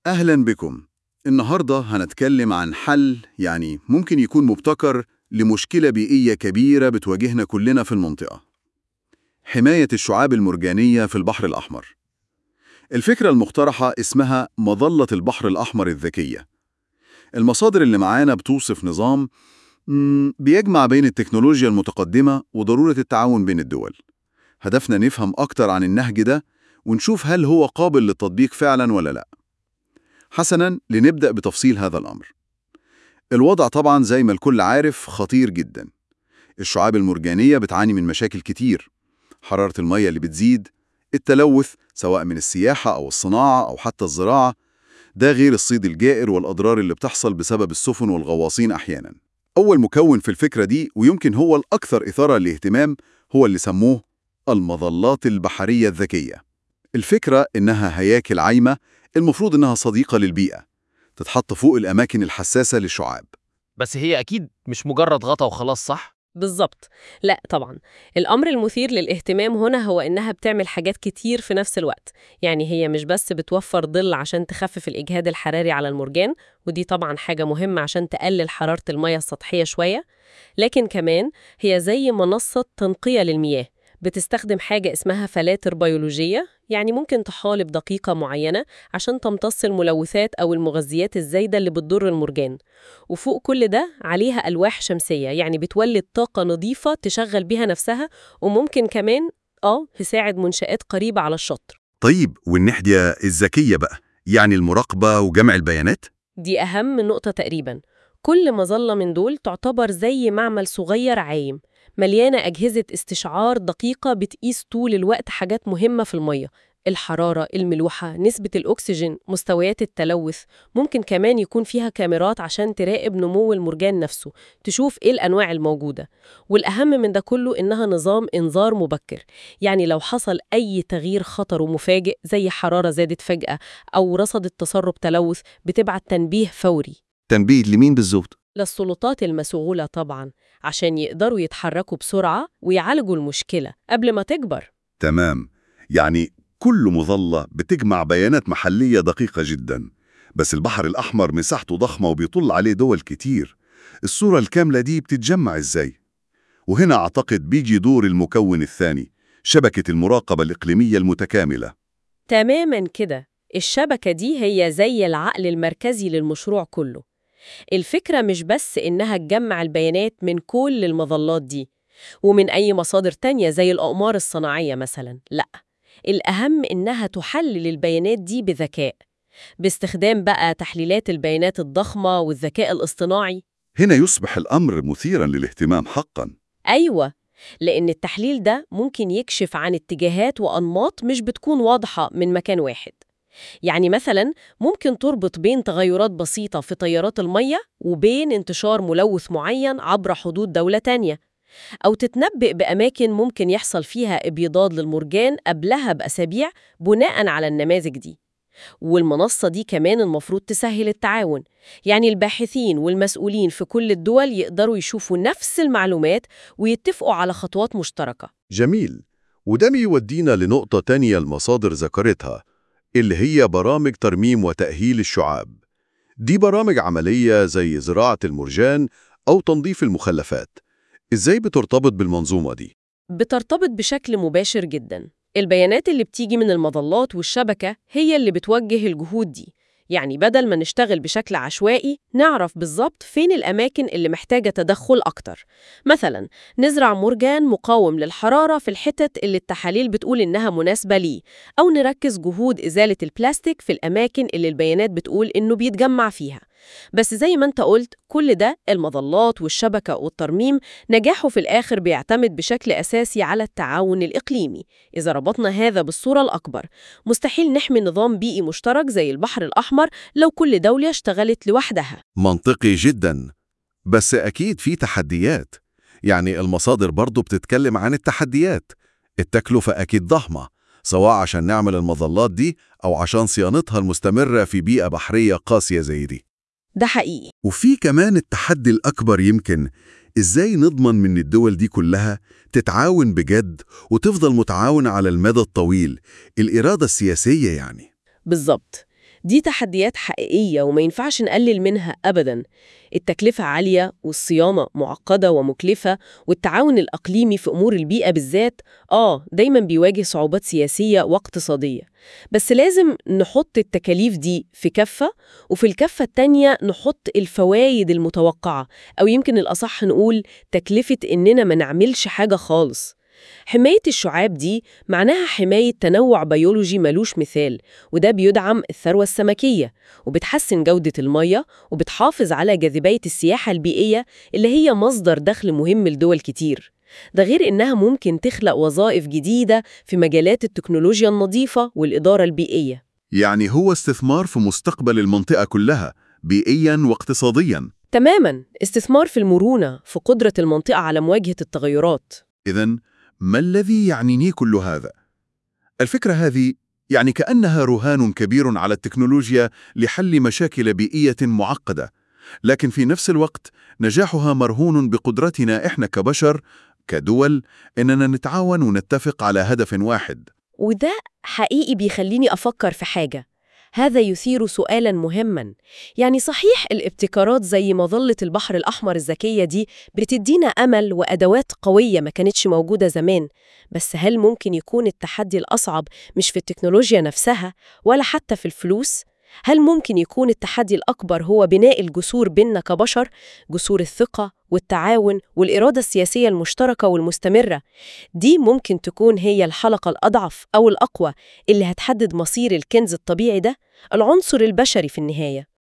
أهلا بكم النهاردة هنتكلم عن حل يعني ممكن يكون مبتكر لمشكلة بيئية كبيرة بتواجهنا كلنا في المنطقة حماية الشعاب المرجانية في البحر الأحمر الفكرة المقترحة اسمها مظلة البحر الأحمر الذكية المصادر اللي معانا بتوصف نظام مم، بيجمع بين التكنولوجيا المتقدمة وضرورة التعاون بين الدول هدفنا نفهم أكتر عن النهج ده ونشوف هل هو قابل للتطبيق فعلا ولا لا حسنا لنبدأ بتفصيل هذا الأمر الوضع طبعا زي ما الكل عارف خطير جدا الشعاب المرجانية بتعاني من مشاكل كتير حرارة المية اللي بتزيد التلوث سواء من السياحة أو الصناعة أو حتى الزراعة ده غير الصيد الجائر والأضرار اللي بتحصل بسبب السفن والغواصين أحيانا أول مكون في الفكرة دي ويمكن هو الأكثر إثارة لاهتمام هو اللي سموه المظلات البحرية الذكية الفكرة إنها هياكل عايمة المفروض إنها صديقة للبيئة تتحط فوق الأماكن الحساسة للشعاب بس هي أكيد مش مجرد غطا وخلاص صح؟ بالظبط لا طبعا الأمر المثير للاهتمام هنا هو إنها بتعمل حاجات كتير في نفس الوقت يعني هي مش بس بتوفر ظل عشان تخفف الإجهاد الحراري على المرجان ودي طبعا حاجة مهمة عشان تقلل حرارة المياه السطحية شوية لكن كمان هي زي منصة تنقية للمياه بتستخدم حاجة اسمها فلاتر بيولوجية يعني ممكن تحالب دقيقة معينة عشان تمتص الملوثات أو المغذيات الزايدة اللي بتضر المرجان وفوق كل ده عليها ألواح شمسية يعني بتولد طاقة نظيفة تشغل بيها نفسها وممكن كمان آه تساعد منشآت قريبة على الشط طيب والناحية الذكية بقى يعني المراقبة وجمع البيانات؟ دي أهم نقطة تقريبا كل مظلة من دول تعتبر زي معمل صغير عايم مليانة أجهزة استشعار دقيقة بتقيس طول الوقت حاجات مهمة في المية الحرارة، الملوحة، نسبة الأكسجين، مستويات التلوث ممكن كمان يكون فيها كاميرات عشان تراقب نمو المرجان نفسه تشوف إيه الأنواع الموجودة والأهم من ده كله إنها نظام إنذار مبكر يعني لو حصل أي تغيير خطر ومفاجئ زي حرارة زادت فجأة أو رصدت تسرب تلوث بتبعت تنبيه فوري تنبيه لمين بالظبط؟ للسلطات المسؤولة طبعا عشان يقدروا يتحركوا بسرعة ويعالجوا المشكلة قبل ما تكبر تمام يعني كل مظلة بتجمع بيانات محلية دقيقة جدا بس البحر الأحمر مساحته ضخمة وبيطل عليه دول كتير الصورة الكاملة دي بتتجمع إزاي؟ وهنا أعتقد بيجي دور المكون الثاني شبكة المراقبة الإقليمية المتكاملة تماما كده الشبكة دي هي زي العقل المركزي للمشروع كله الفكرة مش بس إنها تجمع البيانات من كل المظلات دي ومن أي مصادر تانية زي الأقمار الصناعية مثلا لأ الأهم إنها تحلل البيانات دي بذكاء باستخدام بقى تحليلات البيانات الضخمة والذكاء الاصطناعي هنا يصبح الأمر مثيرا للاهتمام حقا أيوة لأن التحليل ده ممكن يكشف عن اتجاهات وأنماط مش بتكون واضحة من مكان واحد يعني مثلا ممكن تربط بين تغيرات بسيطة في تيارات المية وبين انتشار ملوث معين عبر حدود دولة تانية أو تتنبئ بأماكن ممكن يحصل فيها إبيضاد للمرجان قبلها بأسابيع بناء على النماذج دي والمنصة دي كمان المفروض تسهل التعاون يعني الباحثين والمسؤولين في كل الدول يقدروا يشوفوا نفس المعلومات ويتفقوا على خطوات مشتركة جميل وده بيودينا لنقطة تانية المصادر ذكرتها اللي هي برامج ترميم وتأهيل الشعاب دي برامج عملية زي زراعة المرجان أو تنظيف المخلفات إزاي بترتبط بالمنظومة دي؟ بترتبط بشكل مباشر جدا البيانات اللي بتيجي من المظلات والشبكة هي اللي بتوجه الجهود دي يعني بدل ما نشتغل بشكل عشوائي نعرف بالظبط فين الأماكن اللي محتاجة تدخل أكتر مثلا نزرع مرجان مقاوم للحرارة في الحتت اللي التحاليل بتقول إنها مناسبة ليه أو نركز جهود إزالة البلاستيك في الأماكن اللي البيانات بتقول إنه بيتجمع فيها بس زي ما انت قلت كل ده المظلات والشبكة والترميم نجاحه في الآخر بيعتمد بشكل أساسي على التعاون الإقليمي إذا ربطنا هذا بالصورة الأكبر مستحيل نحمي نظام بيئي مشترك زي البحر الأحمر لو كل دولة اشتغلت لوحدها منطقي جدا بس أكيد في تحديات يعني المصادر برضو بتتكلم عن التحديات التكلفة أكيد ضخمة سواء عشان نعمل المظلات دي أو عشان صيانتها المستمرة في بيئة بحرية قاسية زي دي ده حقيقي وفي كمان التحدي الأكبر يمكن إزاي نضمن من الدول دي كلها تتعاون بجد وتفضل متعاونة على المدى الطويل الإرادة السياسية يعني بالظبط دي تحديات حقيقية وما ينفعش نقلل منها أبداً التكلفة عالية والصيانة معقدة ومكلفة والتعاون الأقليمي في أمور البيئة بالذات آه دايماً بيواجه صعوبات سياسية واقتصادية بس لازم نحط التكاليف دي في كفة وفي الكفة التانية نحط الفوايد المتوقعة أو يمكن الأصح نقول تكلفة إننا ما نعملش حاجة خالص حماية الشعاب دي معناها حماية تنوع بيولوجي ملوش مثال وده بيدعم الثروة السمكية وبتحسن جودة المية وبتحافظ على جاذبية السياحة البيئية اللي هي مصدر دخل مهم لدول كتير ده غير إنها ممكن تخلق وظائف جديدة في مجالات التكنولوجيا النظيفة والإدارة البيئية يعني هو استثمار في مستقبل المنطقة كلها بيئياً واقتصادياً تماماً استثمار في المرونة في قدرة المنطقة على مواجهة التغيرات إذن ما الذي يعنيني كل هذا؟ الفكرة هذه يعني كأنها رهان كبير على التكنولوجيا لحل مشاكل بيئية معقدة لكن في نفس الوقت نجاحها مرهون بقدرتنا إحنا كبشر كدول إننا نتعاون ونتفق على هدف واحد وده حقيقي بيخليني أفكر في حاجة هذا يثير سؤالاً مهماً يعني صحيح الابتكارات زي مظلة البحر الأحمر الذكية دي بتدينا أمل وأدوات قوية ما كانتش موجودة زمان بس هل ممكن يكون التحدي الأصعب مش في التكنولوجيا نفسها ولا حتى في الفلوس؟ هل ممكن يكون التحدي الأكبر هو بناء الجسور بيننا كبشر، جسور الثقة والتعاون والإرادة السياسية المشتركة والمستمرة؟ دي ممكن تكون هي الحلقة الأضعف أو الأقوى اللي هتحدد مصير الكنز الطبيعي ده، العنصر البشري في النهاية.